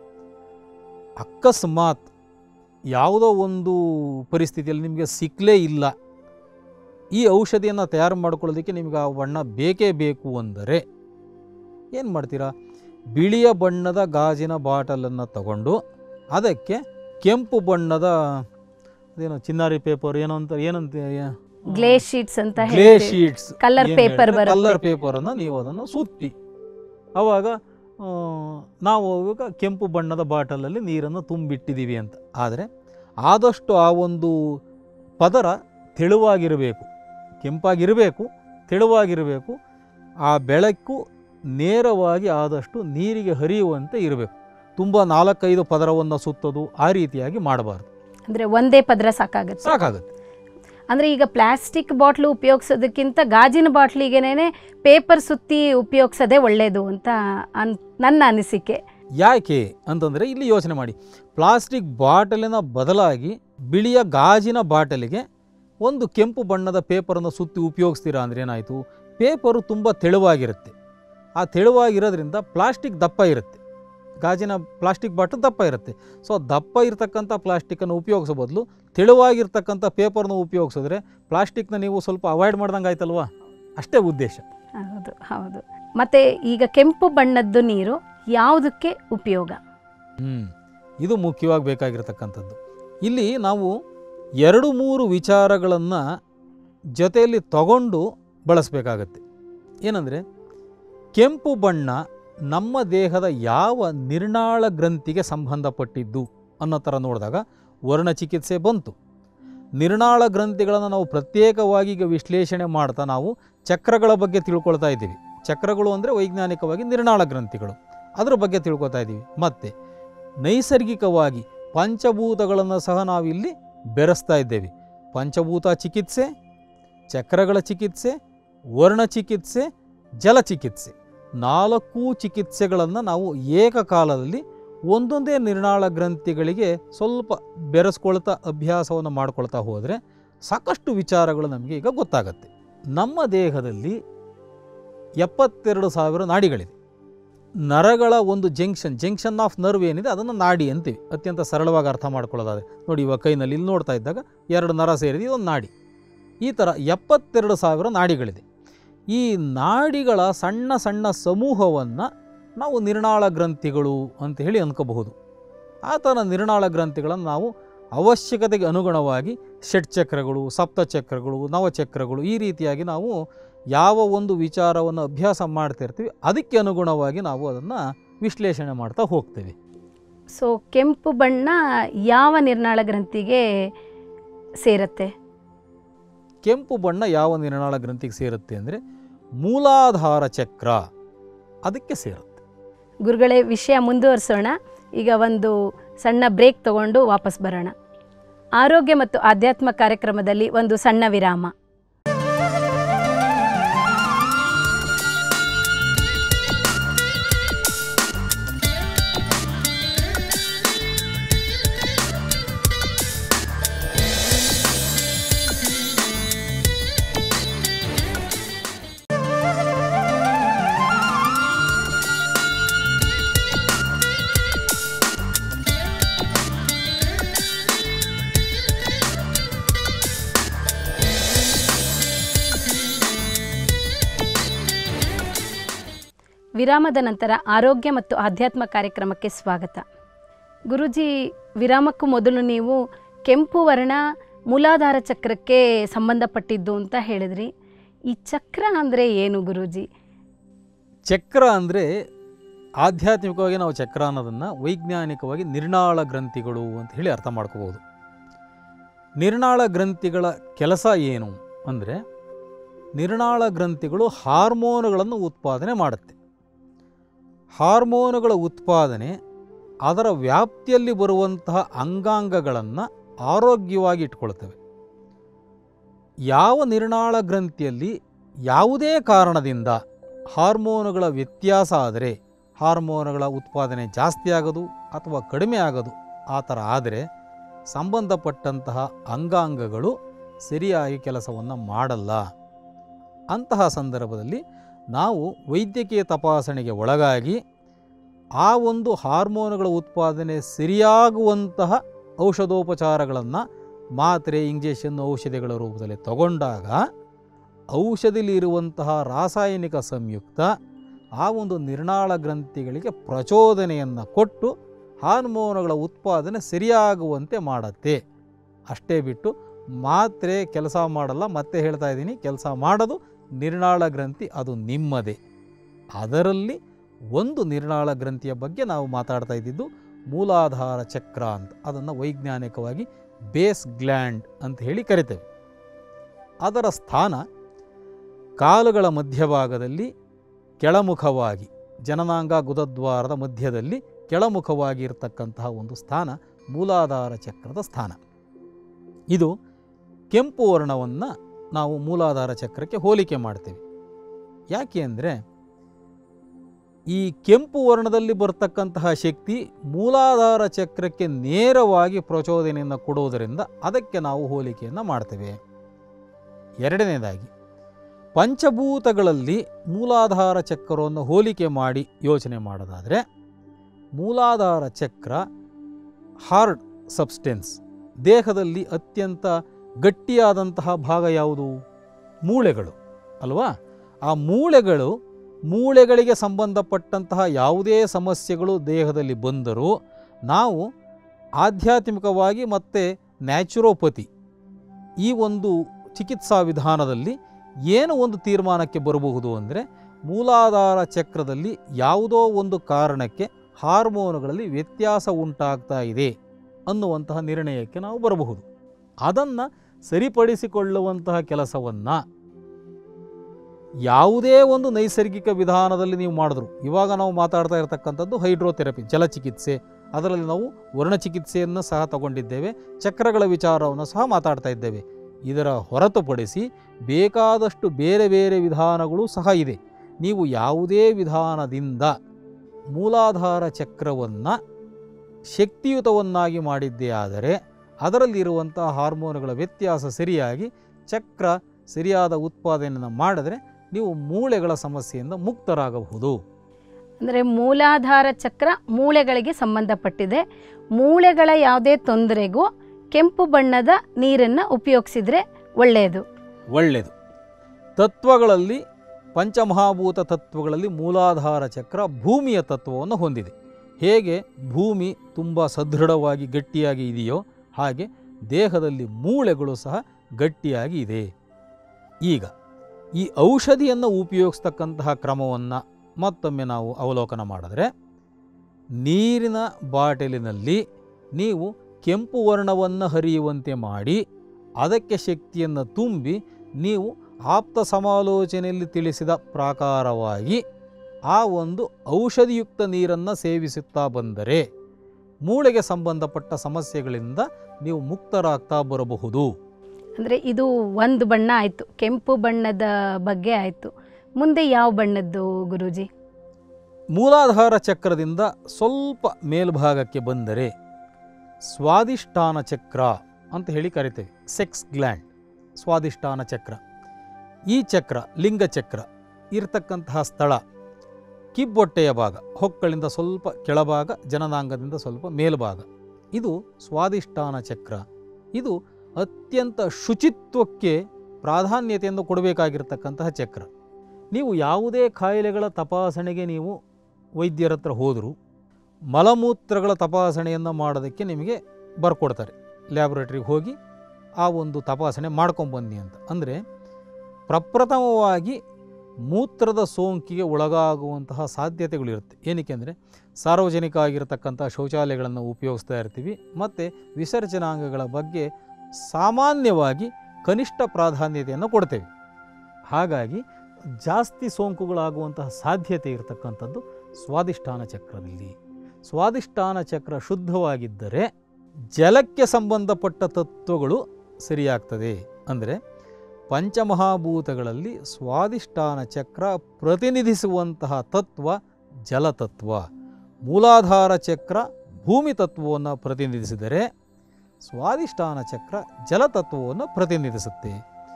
ಅಕಸ್ಮಾತ್ ಯಾವುದೋ ಒಂದು ಪರಿಸ್ಥಿತಿಯಲ್ಲಿ ನಿಮಗೆ ಸಿಕ್ಕಲೇ ಇಲ್ಲ ಈ ಔಷಧಿಯನ್ನು ತಯಾರು ಮಾಡ್ಕೊಳ್ಳೋದಕ್ಕೆ ನಿಮಗೆ ಆ ಬಣ್ಣ ಬೇಕೇ ಬೇಕು ಅಂದರೆ ಏನು ಮಾಡ್ತೀರಾ ಬಿಳಿಯ ಬಣ್ಣದ ಗಾಜಿನ ಬಾಟಲನ್ನು ತಗೊಂಡು ಅದಕ್ಕೆ ಕೆಂಪು ಬಣ್ಣದ ಅದೇನೋ ಚಿನ್ನಾರಿ ಪೇಪರ್ ಏನೋ ಅಂತ ಏನಂತ ಗ್ಲೇಸ್ ಶೀಟ್ಸ್ ಅಂತ ಗ್ಲೇ ಹೇಳ್ತೀವಿ ಶೀಟ್ಸ್ ಕಲರ್ ಪೇಪರ್ ಬರುತ್ತೆ ಕಲರ್ ಪೇಪರನ್ನು ನೀವು ಅದನ್ನು ಸುತ್ತಿ ಆವಾಗ ಆ, ನಾವು ಇವಾಗ ಕೆಂಪು ಬಣ್ಣದ ಬಾಟಲಲ್ಲಿ ನೀರನ್ನು ತುಂಬಿಟ್ಟಿದ್ದೀವಿ ಅಂತ ಆದರೆ ಆದಷ್ಟು ಆ ಒಂದು ಪದರ ತೆಳುವಾಗಿರಬೇಕು ಕೆಂಪಾಗಿರಬೇಕು ತೆಳುವಾಗಿರಬೇಕು ಆ ಬೆಳಕು ನೇರವಾಗಿ ಆದಷ್ಟು ನೀರಿಗೆ ಹರಿಯುವಂತೆ ಇರಬೇಕು ತುಂಬ ನಾಲ್ಕೈದು ಪದರವನ್ನು ಸುತ್ತೋದು ಆ ರೀತಿಯಾಗಿ ಮಾಡಬಾರ್ದು ಅಂದ್ರೆ ಒಂದೇ ಪದರ ಸಾಕಾಗುತ್ತೆ ಸಾಕಾಗುತ್ತೆ ಅಂದ್ರೆ ಈಗ ಪ್ಲಾಸ್ಟಿಕ್ ಬಾಟ್ಲು ಉಪಯೋಗಿಸೋದಕ್ಕಿಂತ ಗಾಜಿನ ಬಾಟ್ಲಿಗೆನೇ ಪೇಪರ್ ಸುತ್ತಿ ಉಪಯೋಗಿಸೋದೇ ಒಳ್ಳೆಯದು ಅಂತ ಅನ್ ನನ್ನ ಅನಿಸಿಕೆ ಯಾಕೆ ಅಂತಂದರೆ ಇಲ್ಲಿ ಯೋಚನೆ ಮಾಡಿ ಪ್ಲಾಸ್ಟಿಕ್ ಬಾಟಲಿನ ಬದಲಾಗಿ ಬಿಳಿಯ ಗಾಜಿನ ಬಾಟಲಿಗೆ ಒಂದು ಕೆಂಪು ಬಣ್ಣದ ಪೇಪರನ್ನು ಸುತ್ತಿ ಉಪಯೋಗಿಸ್ತೀರಾ ಅಂದರೆ ಏನಾಯಿತು ಪೇಪರು ತುಂಬ ತೆಳುವಾಗಿರುತ್ತೆ ಆ ತೆಳುವಾಗಿರೋದ್ರಿಂದ ಪ್ಲಾಸ್ಟಿಕ್ ದಪ್ಪ ಇರುತ್ತೆ ಗಾಜಿನ ಪ್ಲಾಸ್ಟಿಕ್ ಬಾಟಲ್ ದಪ್ಪ ಇರುತ್ತೆ ಸೊ ದಪ್ಪ ಇರತಕ್ಕಂಥ ಪ್ಲಾಸ್ಟಿಕ್ಕನ್ನು ಉಪಯೋಗಿಸೋ ಬದಲು ತೆಳುವಾಗಿರ್ತಕ್ಕಂಥ ಪೇಪರ್ನ ಉಪಯೋಗಿಸಿದ್ರೆ ಪ್ಲಾಸ್ಟಿಕ್ನ ನೀವು ಸ್ವಲ್ಪ ಅವಾಯ್ಡ್ ಮಾಡ್ದಂಗೆ ಆಯ್ತಲ್ವಾ ಅಷ್ಟೇ ಉದ್ದೇಶ ಹೌದು ಹೌದು ಮತ್ತೆ ಈಗ ಕೆಂಪು ಬಣ್ಣದ್ದು ನೀರು ಯಾವುದಕ್ಕೆ ಉಪಯೋಗ ಹ್ಞೂ ಇದು ಮುಖ್ಯವಾಗಿ ಬೇಕಾಗಿರತಕ್ಕಂಥದ್ದು ಇಲ್ಲಿ ನಾವು ಎರಡು ಮೂರು ವಿಚಾರಗಳನ್ನು ಜೊತೆಯಲ್ಲಿ ತಗೊಂಡು ಬಳಸಬೇಕಾಗತ್ತೆ ಏನಂದರೆ ಕೆಂಪು ಬಣ್ಣ ನಮ್ಮ ದೇಹದ ಯಾವ ನಿರ್ನಾಳ ಗ್ರಂಥಿಗೆ ಸಂಬಂಧಪಟ್ಟಿದ್ದು ಅನ್ನೋ ಥರ ನೋಡಿದಾಗ ವರ್ಣಚಿಕಿತ್ಸೆ ಬಂತು ನಿರ್ನಾಳ ಗ್ರಂಥಿಗಳನ್ನು ನಾವು ಪ್ರತ್ಯೇಕವಾಗಿ ಈಗ ವಿಶ್ಲೇಷಣೆ ಮಾಡ್ತಾ ನಾವು ಚಕ್ರಗಳ ಬಗ್ಗೆ ತಿಳ್ಕೊಳ್ತಾ ಇದ್ದೀವಿ ಚಕ್ರಗಳು ಅಂದರೆ ವೈಜ್ಞಾನಿಕವಾಗಿ ನಿರ್ನಾಳ ಗ್ರಂಥಿಗಳು ಅದರ ಬಗ್ಗೆ ತಿಳ್ಕೊತಾ ಇದ್ದೀವಿ ಮತ್ತು ನೈಸರ್ಗಿಕವಾಗಿ ಪಂಚಭೂತಗಳನ್ನು ಸಹ ನಾವಿಲ್ಲಿ ಬೆರೆಸ್ತಾ ಇದ್ದೇವೆ ಪಂಚಭೂತ ಚಿಕಿತ್ಸೆ ಚಕ್ರಗಳ ಚಿಕಿತ್ಸೆ ವರ್ಣ ಚಿಕಿತ್ಸೆ ಜಲಚಿಕಿತ್ಸೆ ನಾಲ್ಕು ಚಿಕಿತ್ಸೆಗಳನ್ನು ನಾವು ಏಕಕಾಲದಲ್ಲಿ ಒಂದೊಂದೇ ನಿರ್ನಾಳ ಗ್ರಂಥಿಗಳಿಗೆ ಸ್ವಲ್ಪ ಬೆರೆಸ್ಕೊಳ್ತಾ ಅಭ್ಯಾಸವನ್ನು ಮಾಡ್ಕೊಳ್ತಾ ಹೋದರೆ ಸಾಕಷ್ಟು ವಿಚಾರಗಳು ನಮಗೆ ಈಗ ಗೊತ್ತಾಗತ್ತೆ ನಮ್ಮ ದೇಹದಲ್ಲಿ ಎಪ್ಪತ್ತೆರಡು ಸಾವಿರ ನಾಡಿಗಳಿದೆ ನರಗಳ ಒಂದು ಜಂಕ್ಷನ್ ಜಂಕ್ಷನ್ ಆಫ್ ನರ್ವ್ ಏನಿದೆ ಅದನ್ನು ನಾಡಿ ಅಂತೀವಿ ಅತ್ಯಂತ ಸರಳವಾಗಿ ಅರ್ಥ ಮಾಡ್ಕೊಳ್ಳೋದಾದರೆ ನೋಡಿ ಇವಾಗ ಕೈನಲ್ಲಿ ಇಲ್ಲಿ ನೋಡ್ತಾ ಇದ್ದಾಗ ಎರಡು ನರ ಸೇರಿದೆ ಇದೊಂದು ನಾಡಿ ಈ ಥರ ಎಪ್ಪತ್ತೆರಡು ಸಾವಿರ ನಾಡಿಗಳಿದೆ ಈ ನಾಡಿಗಳ ಸಣ್ಣ ಸಣ್ಣ ಸಮೂಹವನ್ನು ನಾವು ನಿರ್ನಾಳ ಗ್ರಂಥಿಗಳು ಅಂತ ಹೇಳಿ ಅಂದ್ಕೋಬಹುದು ಆ ಥರ ನಿರ್ನಾಳ ಗ್ರಂಥಿಗಳನ್ನು ನಾವು ಅವಶ್ಯಕತೆಗೆ ಅನುಗುಣವಾಗಿ ಷಟ್ಚಕ್ರಗಳು ಸಪ್ತಚಕ್ರಗಳು ನವಚಕ್ರಗಳು ಈ ರೀತಿಯಾಗಿ ನಾವು ಯಾವ ಒಂದು ವಿಚಾರವನ್ನು ಅಭ್ಯಾಸ ಮಾಡ್ತಿರ್ತೀವಿ ಅದಕ್ಕೆ ಅನುಗುಣವಾಗಿ ನಾವು ಅದನ್ನು ವಿಶ್ಲೇಷಣೆ ಮಾಡ್ತಾ ಹೋಗ್ತೇವೆ ಸೊ ಕೆಂಪು ಬಣ್ಣ ಯಾವ ನಿರ್ನಾಳ ಗ್ರಂಥಿಗೆ ಸೇರುತ್ತೆ ಕೆಂಪು ಬಣ್ಣ ಯಾವ ನಿರ್ನಾಳ ಗ್ರಂಥಿಗೆ ಸೇರುತ್ತೆ ಅಂದರೆ ಮೂಲಾಧಾರ ಚಕ್ರ ಅದಕ್ಕೆ ಸೇರುತ್ತೆ ಗುರುಗಳೇ ವಿಷಯ ಮುಂದುವರಿಸೋಣ ಈಗ ಒಂದು ಸಣ್ಣ ಬ್ರೇಕ್ ತಗೊಂಡು ವಾಪಸ್ ಬರೋಣ ಆರೋಗ್ಯ ಮತ್ತು ಆಧ್ಯಾತ್ಮ ಕಾರ್ಯಕ್ರಮದಲ್ಲಿ ಒಂದು ಸಣ್ಣ ವಿರಾಮ ವಿರಾಮದ ನಂತರ ಆರೋಗ್ಯ ಮತ್ತು ಆಧ್ಯಾತ್ಮ ಕಾರ್ಯಕ್ರಮಕ್ಕೆ ಸ್ವಾಗತ ಗುರುಜಿ ವಿರಾಮಕ್ಕೂ ಮೊದಲು ನೀವು ಕೆಂಪು ವರ್ಣ ಮೂಲಾಧಾರ ಚಕ್ರಕ್ಕೆ ಸಂಬಂಧಪಟ್ಟಿದ್ದು ಅಂತ ಹೇಳಿದ್ರಿ ಈ ಚಕ್ರ ಅಂದರೆ ಏನು ಗುರೂಜಿ ಚಕ್ರ ಅಂದರೆ ಆಧ್ಯಾತ್ಮಿಕವಾಗಿ ನಾವು ಚಕ್ರ ಅನ್ನೋದನ್ನು ವೈಜ್ಞಾನಿಕವಾಗಿ ನಿರ್ನಾಳ ಗ್ರಂಥಿಗಳು ಅಂತ ಹೇಳಿ ಅರ್ಥ ಮಾಡ್ಕೋಬೋದು ನಿರ್ನಾಳ ಗ್ರಂಥಿಗಳ ಕೆಲಸ ಏನು ಅಂದರೆ ನಿರ್ನಾಳ ಗ್ರಂಥಿಗಳು ಹಾರ್ಮೋನುಗಳನ್ನು ಉತ್ಪಾದನೆ ಮಾಡುತ್ತೆ ಹಾರ್ಮೋನುಗಳ ಉತ್ಪಾದನೆ ಅದರ ವ್ಯಾಪ್ತಿಯಲ್ಲಿ ಬರುವಂತಹ ಅಂಗಾಂಗಗಳನ್ನು ಆರೋಗ್ಯವಾಗಿ ಇಟ್ಕೊಳ್ತವೆ ಯಾವ ನಿರ್ನಾಳ ಗ್ರಂಥಿಯಲ್ಲಿ ಯಾವುದೇ ಕಾರಣದಿಂದ ಹಾರ್ಮೋನುಗಳ ವ್ಯತ್ಯಾಸ ಆದರೆ ಹಾರ್ಮೋನುಗಳ ಉತ್ಪಾದನೆ ಜಾಸ್ತಿ ಆಗೋದು ಅಥವಾ ಕಡಿಮೆ ಆಗೋದು ಆ ಥರ ಆದರೆ ಸಂಬಂಧಪಟ್ಟಂತಹ ಅಂಗಾಂಗಗಳು ಸರಿಯಾಗಿ ಕೆಲಸವನ್ನು ಮಾಡಲ್ಲ ಅಂತಹ ಸಂದರ್ಭದಲ್ಲಿ ನಾವು ವೈದ್ಯಕೀಯ ತಪಾಸಣೆಗೆ ಒಳಗಾಗಿ ಆ ಒಂದು ಹಾರ್ಮೋನುಗಳ ಉತ್ಪಾದನೆ ಸರಿಯಾಗುವಂತಹ ಔಷಧೋಪಚಾರಗಳನ್ನು ಮಾತ್ರೆ ಇಂಜೆಕ್ಷನ್ ಔಷಧಿಗಳ ರೂಪದಲ್ಲಿ ತಗೊಂಡಾಗ ಔಷಧಿಲಿ ಇರುವಂತಹ ರಾಸಾಯನಿಕ ಸಂಯುಕ್ತ ಆ ಒಂದು ನಿರ್ನಾಳ ಗ್ರಂಥಿಗಳಿಗೆ ಪ್ರಚೋದನೆಯನ್ನು ಕೊಟ್ಟು ಹಾರ್ಮೋನುಗಳ ಉತ್ಪಾದನೆ ಸರಿಯಾಗುವಂತೆ ಮಾಡುತ್ತೆ ಅಷ್ಟೇ ಬಿಟ್ಟು ಮಾತ್ರೆ ಕೆಲಸ ಮಾಡಲ್ಲ ಮತ್ತೆ ಹೇಳ್ತಾ ಇದ್ದೀನಿ ಕೆಲಸ ಮಾಡೋದು ನಿರ್ನಾಳ ಗ್ರಂಥಿ ಅದು ನಿಮ್ಮದೇ ಅದರಲ್ಲಿ ಒಂದು ನಿರ್ನಾಳ ಗ್ರಂಥಿಯ ಬಗ್ಗೆ ನಾವು ಮಾತಾಡ್ತಾ ಇದ್ದಿದ್ದು ಮೂಲಾಧಾರ ಚಕ್ರ ಅಂತ ಅದನ್ನು ವೈಜ್ಞಾನಿಕವಾಗಿ ಬೇಸ್ ಗ್ಲ್ಯಾಂಡ್ ಅಂತ ಹೇಳಿ ಕರಿತೇವೆ ಅದರ ಸ್ಥಾನ ಕಾಲುಗಳ ಮಧ್ಯಭಾಗದಲ್ಲಿ ಕೆಳಮುಖವಾಗಿ ಜನನಾಂಗ ಗುದದ್ವಾರದ ಮಧ್ಯದಲ್ಲಿ ಕೆಳಮುಖವಾಗಿ ಇರತಕ್ಕಂತಹ ಒಂದು ಸ್ಥಾನ ಮೂಲಾಧಾರ ಚಕ್ರದ ಸ್ಥಾನ ಇದು ಕೆಂಪು ವರ್ಣವನ್ನು ನಾವು ಮೂಲಾಧಾರ ಚಕ್ರಕ್ಕೆ ಹೋಲಿಕೆ ಮಾಡ್ತೇವೆ ಯಾಕೆ ಅಂದರೆ ಈ ಕೆಂಪು ವರ್ಣದಲ್ಲಿ ಬರ್ತಕ್ಕಂತಹ ಶಕ್ತಿ ಮೂಲಾಧಾರ ಚಕ್ರಕ್ಕೆ ನೇರವಾಗಿ ಪ್ರಚೋದನೆಯನ್ನು ಕೊಡುವುದರಿಂದ ಅದಕ್ಕೆ ನಾವು ಹೋಲಿಕೆಯನ್ನು ಮಾಡ್ತೇವೆ ಎರಡನೇದಾಗಿ ಪಂಚಭೂತಗಳಲ್ಲಿ ಮೂಲಾಧಾರ ಚಕ್ರವನ್ನು ಹೋಲಿಕೆ ಮಾಡಿ ಯೋಚನೆ ಮಾಡೋದಾದರೆ ಮೂಲಾಧಾರ ಚಕ್ರ ಹಾರ್ಡ್ ಸಬ್ಸ್ಟೆನ್ಸ್ ದೇಹದಲ್ಲಿ ಅತ್ಯಂತ ಗಟ್ಟಿಯಾದಂತಹ ಭಾಗ ಯಾವುದು ಮೂಳೆಗಳು ಅಲ್ವಾ ಆ ಮೂಳೆಗಳು ಮೂಳೆಗಳಿಗೆ ಸಂಬಂಧಪಟ್ಟಂತಹ ಯಾವುದೇ ಸಮಸ್ಯೆಗಳು ದೇಹದಲ್ಲಿ ಬಂದರೂ ನಾವು ಆಧ್ಯಾತ್ಮಿಕವಾಗಿ ಮತ್ತು ನ್ಯಾಚುರೋಪತಿ ಈ ಒಂದು ಚಿಕಿತ್ಸಾ ವಿಧಾನದಲ್ಲಿ ಏನು ಒಂದು ತೀರ್ಮಾನಕ್ಕೆ ಬರಬಹುದು ಅಂದರೆ ಮೂಲಾಧಾರ ಚಕ್ರದಲ್ಲಿ ಯಾವುದೋ ಒಂದು ಕಾರಣಕ್ಕೆ ಹಾರ್ಮೋನುಗಳಲ್ಲಿ ವ್ಯತ್ಯಾಸ ಉಂಟಾಗ್ತಾ ಇದೆ ಅನ್ನುವಂತಹ ನಿರ್ಣಯಕ್ಕೆ ನಾವು ಬರಬಹುದು ಅದನ್ನು ಸರಿಪಡಿಸಿಕೊಳ್ಳುವಂತಹ ಕೆಲಸವನ್ನು ಯಾವುದೇ ಒಂದು ನೈಸರ್ಗಿಕ ವಿಧಾನದಲ್ಲಿ ನೀವು ಮಾಡಿದ್ರು ಇವಾಗ ನಾವು ಮಾತಾಡ್ತಾ ಇರತಕ್ಕಂಥದ್ದು ಹೈಡ್ರೋಥೆರಪಿ ಜಲಚಿಕಿತ್ಸೆ ಅದರಲ್ಲಿ ನಾವು ವರ್ಣಚಿಕಿತ್ಸೆಯನ್ನು ಸಹ ತಗೊಂಡಿದ್ದೇವೆ ಚಕ್ರಗಳ ವಿಚಾರವನ್ನು ಸಹ ಮಾತಾಡ್ತಾ ಇದ್ದೇವೆ ಇದರ ಹೊರತುಪಡಿಸಿ ಬೇಕಾದಷ್ಟು ಬೇರೆ ಬೇರೆ ವಿಧಾನಗಳು ಸಹ ಇದೆ ನೀವು ಯಾವುದೇ ವಿಧಾನದಿಂದ ಮೂಲಾಧಾರ ಚಕ್ರವನ್ನು ಶಕ್ತಿಯುತವನ್ನಾಗಿ ಮಾಡಿದ್ದೇ ಆದರೆ ಅದರಲ್ಲಿರುವಂಥ ಹಾರ್ಮೋನುಗಳ ವ್ಯತ್ಯಾಸ ಸರಿಯಾಗಿ ಚಕ್ರ ಸರಿಯಾದ ಉತ್ಪಾದನೆಯನ್ನು ಮಾಡಿದ್ರೆ ನೀವು ಮೂಳೆಗಳ ಸಮಸ್ಯೆಯಿಂದ ಮುಕ್ತರಾಗಬಹುದು ಅಂದರೆ ಮೂಲಾಧಾರ ಚಕ್ರ ಮೂಳೆಗಳಿಗೆ ಸಂಬಂಧಪಟ್ಟಿದೆ ಮೂಳೆಗಳ ಯಾವುದೇ ತೊಂದರೆಗೂ ಕೆಂಪು ಬಣ್ಣದ ನೀರನ್ನು ಉಪಯೋಗಿಸಿದ್ರೆ ಒಳ್ಳೆಯದು ಒಳ್ಳೆಯದು ತತ್ವಗಳಲ್ಲಿ ಪಂಚಮಹಾಭೂತ ತತ್ವಗಳಲ್ಲಿ ಮೂಲಾಧಾರ ಚಕ್ರ ಭೂಮಿಯ ತತ್ವವನ್ನು ಹೊಂದಿದೆ ಹೇಗೆ ಭೂಮಿ ತುಂಬ ಸದೃಢವಾಗಿ ಗಟ್ಟಿಯಾಗಿ ಇದೆಯೋ ಹಾಗೆ ದೇಹದಲ್ಲಿ ಮೂಳೆಗಳು ಸಹ ಗಟ್ಟಿಯಾಗಿ ಇದೆ ಈಗ ಈ ಔಷಧಿಯನ್ನು ಉಪಯೋಗಿಸ್ತಕ್ಕಂತಹ ಕ್ರಮವನ್ನು ಮತ್ತೊಮ್ಮೆ ನಾವು ಅವಲೋಕನ ಮಾಡಿದ್ರೆ ನೀರಿನ ಬಾಟಲಿನಲ್ಲಿ ನೀವು ಕೆಂಪು ವರ್ಣವನ್ನು ಹರಿಯುವಂತೆ ಮಾಡಿ ಅದಕ್ಕೆ ಶಕ್ತಿಯನ್ನು ತುಂಬಿ ನೀವು ಆಪ್ತ ಸಮಾಲೋಚನೆಯಲ್ಲಿ ತಿಳಿಸಿದ ಪ್ರಕಾರವಾಗಿ ಆ ಒಂದು ಔಷಧಿಯುಕ್ತ ನೀರನ್ನು ಸೇವಿಸುತ್ತಾ ಬಂದರೆ ಮೂಳೆಗೆ ಸಂಬಂಧಪಟ್ಟ ಸಮಸ್ಯೆಗಳಿಂದ ನೀವು ಮುಕ್ತರಾಗ್ತಾ ಬರಬಹುದು ಅಂದರೆ ಇದು ಒಂದು ಬಣ್ಣ ಆಯಿತು ಕೆಂಪು ಬಣ್ಣದ ಬಗ್ಗೆ ಆಯಿತು ಮುಂದೆ ಯಾವ ಬಣ್ಣದ್ದು ಗುರೂಜಿ ಮೂಲಾಧಾರ ಚಕ್ರದಿಂದ ಸ್ವಲ್ಪ ಮೇಲ್ಭಾಗಕ್ಕೆ ಬಂದರೆ ಸ್ವಾದಿಷ್ಠಾನ ಚಕ್ರ ಅಂತ ಹೇಳಿ ಕರಿತೇವೆ ಸೆಕ್ಸ್ ಗ್ಲ್ಯಾಂಡ್ ಸ್ವಾದಿಷ್ಠಾನ ಚಕ್ರ ಈ ಚಕ್ರ ಲಿಂಗ ಚಕ್ರ ಇರತಕ್ಕಂತಹ ಸ್ಥಳ ಕಿಬ್ಬೊಟ್ಟೆಯ ಭಾಗ ಹೊಕ್ಕಳಿಂದ ಸ್ವಲ್ಪ ಕೆಳಭಾಗ ಜನನಾಂಗದಿಂದ ಸ್ವಲ್ಪ ಮೇಲ್ಭಾಗ ಇದು ಸ್ವಾದಿಷ್ಠಾನ ಚಕ್ರ ಇದು ಅತ್ಯಂತ ಶುಚಿತ್ವಕ್ಕೆ ಪ್ರಾಧಾನ್ಯತೆಯನ್ನು ಕೊಡಬೇಕಾಗಿರ್ತಕ್ಕಂತಹ ಚಕ್ರ ನೀವು ಯಾವುದೇ ಕಾಯಿಲೆಗಳ ತಪಾಸಣೆಗೆ ನೀವು ವೈದ್ಯರ ಹತ್ರ ಹೋದರೂ ಮಲಮೂತ್ರಗಳ ತಪಾಸಣೆಯನ್ನು ಮಾಡೋದಕ್ಕೆ ನಿಮಗೆ ಬರ್ಕೊಡ್ತಾರೆ ಲ್ಯಾಬ್ರೇಟ್ರಿಗೆ ಹೋಗಿ ಆ ಒಂದು ತಪಾಸಣೆ ಮಾಡ್ಕೊಂಬನ್ನಿ ಅಂತ ಅಂದರೆ ಪ್ರಪ್ರಥಮವಾಗಿ ಮೂತ್ರದ ಸೋಂಕಿಗೆ ಒಳಗಾಗುವಂತಹ ಸಾಧ್ಯತೆಗಳಿರುತ್ತೆ ಏನಕ್ಕೆ ಅಂದರೆ ಸಾರ್ವಜನಿಕ ಆಗಿರತಕ್ಕಂಥ ಶೌಚಾಲಯಗಳನ್ನು ಉಪಯೋಗಿಸ್ತಾ ಇರ್ತೀವಿ ಮತ್ತು ವಿಸರ್ಜನಾಂಗಗಳ ಬಗ್ಗೆ ಸಾಮಾನ್ಯವಾಗಿ ಕನಿಷ್ಠ ಪ್ರಾಧಾನ್ಯತೆಯನ್ನು ಕೊಡ್ತೇವೆ ಹಾಗಾಗಿ ಜಾಸ್ತಿ ಸೋಂಕುಗಳಾಗುವಂತಹ ಸಾಧ್ಯತೆ ಇರತಕ್ಕಂಥದ್ದು ಸ್ವಾದಿಷ್ಠಾನ ಚಕ್ರದಲ್ಲಿ ಸ್ವಾದಿಷ್ಠಾನ ಚಕ್ರ ಶುದ್ಧವಾಗಿದ್ದರೆ ಜಲಕ್ಕೆ ಸಂಬಂಧಪಟ್ಟ ತತ್ವಗಳು ಸರಿಯಾಗ್ತದೆ ಅಂದರೆ ಪಂಚಮಹಾಭೂತಗಳಲ್ಲಿ ಸ್ವಾದಿಷ್ಠಾನ ಚಕ್ರ ಪ್ರತಿನಿಧಿಸುವಂತಹ ತತ್ವ ಜಲತತ್ವ ಮೂಲಾಧಾರ ಚಕ್ರ ಭೂಮಿ ತತ್ವವನ್ನು ಪ್ರತಿನಿಧಿಸಿದರೆ ಸ್ವಾದಿಷ್ಠಾನ ಚಕ್ರ ಜಲತತ್ವವನ್ನು ಪ್ರತಿನಿಧಿಸುತ್ತೆ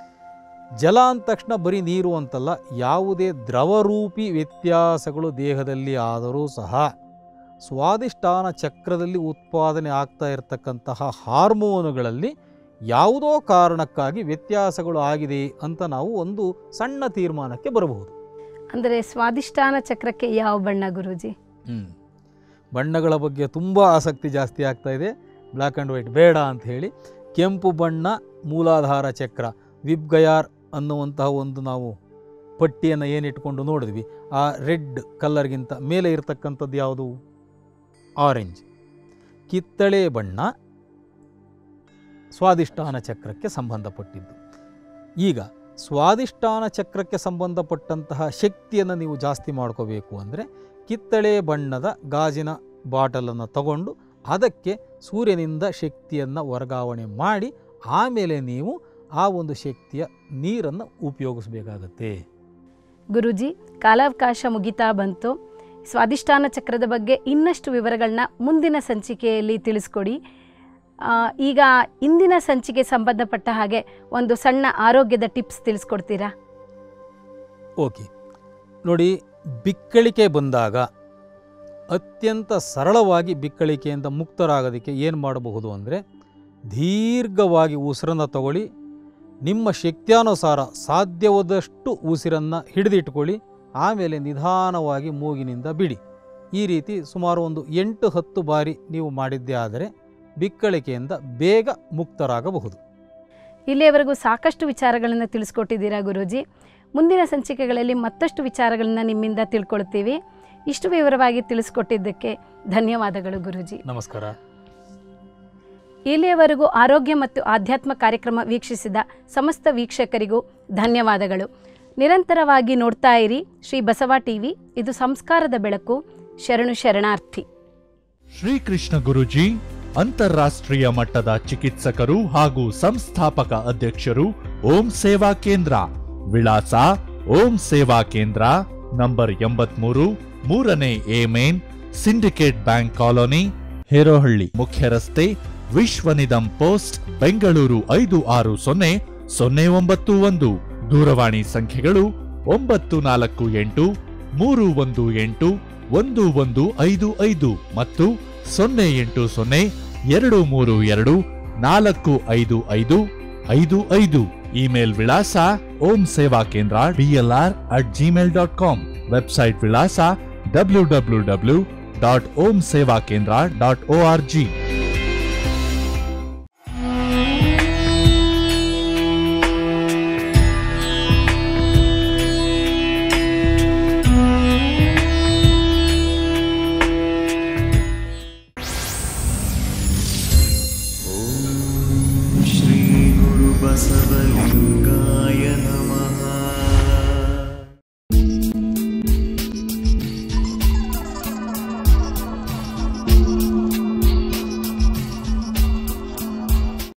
ಜಲ ಅಂದ ತಕ್ಷಣ ಬರೀ ನೀರು ಅಂತಲ್ಲ ಯಾವುದೇ ದ್ರವರೂಪಿ ವ್ಯತ್ಯಾಸಗಳು ದೇಹದಲ್ಲಿ ಆದರೂ ಸಹ ಸ್ವಾದಿಷ್ಠಾನ ಚಕ್ರದಲ್ಲಿ ಉತ್ಪಾದನೆ ಆಗ್ತಾ ಇರತಕ್ಕಂತಹ ಹಾರ್ಮೋನುಗಳಲ್ಲಿ ಯಾವುದೋ ಕಾರಣಕ್ಕಾಗಿ ವ್ಯತ್ಯಾಸಗಳು ಆಗಿದೆ ಅಂತ ನಾವು ಒಂದು ಸಣ್ಣ ತೀರ್ಮಾನಕ್ಕೆ ಬರಬಹುದು ಅಂದರೆ ಸ್ವಾದಿಷ್ಠಾನ ಚಕ್ರಕ್ಕೆ ಯಾವ ಬಣ್ಣ ಗುರೂಜಿ ಬಣ್ಣಗಳ ಬಗ್ಗೆ ತುಂಬ ಆಸಕ್ತಿ ಜಾಸ್ತಿ ಆಗ್ತಾ ಇದೆ ಬ್ಲ್ಯಾಕ್ ಆ್ಯಂಡ್ ವೈಟ್ ಬೇಡ ಅಂತ ಹೇಳಿ ಕೆಂಪು ಬಣ್ಣ ಮೂಲಾಧಾರ ಚಕ್ರ ವಿಬ್ಗಯಾರ್ ಅನ್ನುವಂತಹ ಒಂದು ನಾವು ಪಟ್ಟಿಯನ್ನು ಏನಿಟ್ಕೊಂಡು ನೋಡಿದ್ವಿ ಆ ರೆಡ್ ಕಲ್ಲರ್ಗಿಂತ ಮೇಲೆ ಇರತಕ್ಕಂಥದ್ದು ಯಾವುದು ಆರೆಂಜ್ ಕಿತ್ತಳೆ ಬಣ್ಣ ಸ್ವಾದಿಷ್ಠಾನ ಚಕ್ರಕ್ಕೆ ಸಂಬಂಧಪಟ್ಟಿದ್ದು ಈಗ ಸ್ವಾದಿಷ್ಠಾನ ಚಕ್ರಕ್ಕೆ ಸಂಬಂಧಪಟ್ಟಂತಹ ಶಕ್ತಿಯನ್ನು ನೀವು ಜಾಸ್ತಿ ಮಾಡ್ಕೋಬೇಕು ಅಂದರೆ ಕಿತ್ತಳೆ ಬಣ್ಣದ ಗಾಜಿನ ಬಾಟಲನ್ನು ತಗೊಂಡು ಅದಕ್ಕೆ ಸೂರ್ಯನಿಂದ ಶಕ್ತಿಯನ್ನು ವರ್ಗಾವಣೆ ಮಾಡಿ ಆಮೇಲೆ ನೀವು ಆ ಒಂದು ಶಕ್ತಿಯ ನೀರನ್ನು ಉಪಯೋಗಿಸಬೇಕಾಗತ್ತೆ ಗುರುಜಿ ಕಾಲಾವಕಾಶ ಮುಗಿತಾ ಬಂತು ಸ್ವಾದಿಷ್ಠಾನ ಚಕ್ರದ ಬಗ್ಗೆ ಇನ್ನಷ್ಟು ವಿವರಗಳನ್ನ ಮುಂದಿನ ಸಂಚಿಕೆಯಲ್ಲಿ ತಿಳಿಸ್ಕೊಡಿ ಆ, ಈಗ ಇಂದಿನ ಸಂಚಿಕೆ ಸಂಬಂಧಪಟ್ಟ ಹಾಗೆ ಒಂದು ಸಣ್ಣ ಆರೋಗ್ಯದ ಟಿಪ್ಸ್ ತಿಳಿಸ್ಕೊಡ್ತೀರಾ ಓಕೆ ನೋಡಿ ಬಿಕ್ಕಳಿಕೆ ಬಂದಾಗ ಅತ್ಯಂತ ಸರಳವಾಗಿ ಬಿಕ್ಕಳಿಕೆಯಿಂದ ಮುಕ್ತರಾಗೋದಕ್ಕೆ ಏನು ಮಾಡಬಹುದು ಅಂದರೆ ದೀರ್ಘವಾಗಿ ಉಸಿರನ್ನು ತಗೊಳ್ಳಿ ನಿಮ್ಮ ಶಕ್ತ್ಯಾನುಸಾರ ಸಾಧ್ಯವಾದಷ್ಟು ಉಸಿರನ್ನು ಹಿಡಿದಿಟ್ಕೊಳ್ಳಿ ಆಮೇಲೆ ನಿಧಾನವಾಗಿ ಮೂಗಿನಿಂದ ಬಿಡಿ ಈ ರೀತಿ ಸುಮಾರು ಒಂದು ಎಂಟು ಹತ್ತು ಬಾರಿ ನೀವು ಮಾಡಿದ್ದೇ ಆದರೆ ಬಿಕ್ಕಳಿಕೆಯಿಂದ ಬೇಗ ಮುಕ್ತರಾಗಬಹುದು ಇಲ್ಲಿಯವರೆಗೂ ಸಾಕಷ್ಟು ವಿಚಾರಗಳನ್ನು ತಿಳಿಸ್ಕೊಟ್ಟಿದ್ದೀರಾ ಗುರೂಜಿ ಮುಂದಿನ ಸಂಚಿಕೆಗಳಲ್ಲಿ ಮತ್ತಷ್ಟು ವಿಚಾರಗಳನ್ನ ನಿಮ್ಮಿಂದ ತಿಳ್ಕೊಳ್ತೀವಿ ಇಷ್ಟು ವಿವರವಾಗಿ ತಿಳಿಸ್ಕೊಟ್ಟಿದ್ದಕ್ಕೆ ಧನ್ಯವಾದಗಳು ಗುರೂಜಿ ನಮಸ್ಕಾರ ಇಲ್ಲಿಯವರೆಗೂ ಆರೋಗ್ಯ ಮತ್ತು ಆಧ್ಯಾತ್ಮ ಕಾರ್ಯಕ್ರಮ ವೀಕ್ಷಿಸಿದ ಸಮಸ್ತ ವೀಕ್ಷಕರಿಗೂ ಧನ್ಯವಾದಗಳು ನಿರಂತರವಾಗಿ ನೋಡ್ತಾ ಇರಿ ಶ್ರೀ ಬಸವ ಟಿವಿ ಇದು ಸಂಸ್ಕಾರದ ಬೆಳಕು ಶರಣು ಶರಣಾರ್ಥಿ ಶ್ರೀಕೃಷ್ಣ ಗುರುಜಿ ಅಂತಾರಾಷ್ಟ್ರೀಯ ಮಟ್ಟದ ಚಿಕಿತ್ಸಕರು ಹಾಗೂ ಸಂಸ್ಥಾಪಕ ಅಧ್ಯಕ್ಷರು ಓಂ ಸೇವಾ ಕೇಂದ್ರ ವಿಳಾಸ ಓಂ ಸೇವಾ ಕೇಂದ್ರ ನಂಬರ್ ಎಂಬತ್ಮೂರು ಮೂರನೇ A main Syndicate Bank colony Herohalli ಮುಖ್ಯ ರಸ್ತೆ ವಿಶ್ವನಿಧಂ ಪೋಸ್ಟ್ ಬೆಂಗಳೂರು ಐದು ಆರು ಸೊನ್ನೆ ಸೊನ್ನೆ ಒಂಬತ್ತು ಒಂದು ದೂರವಾಣಿ ಸಂಖ್ಯೆಗಳು ಒಂಬತ್ತು ನಾಲ್ಕು ಎಂಟು ಮೂರು ಒಂದು ಎಂಟು ಒಂದು ಒಂದು ಐದು ಐದು ಮತ್ತು ಸೊನ್ನೆ ಎಂಟು ಸೊನ್ನೆ ಎರಡು ಮೂರು ಎರಡು ನಾಲ್ಕು ಐದು ಐದು ಐದು ಐದು ಇಮೇಲ್ ವಿಳಾಸ Om Seva Kendra BLR at Gmail dot com website ವಿಳಾಸ W W W dot Om Seva Kendra dot O R G श्रीगुरुबसवलिङ्गाय नमः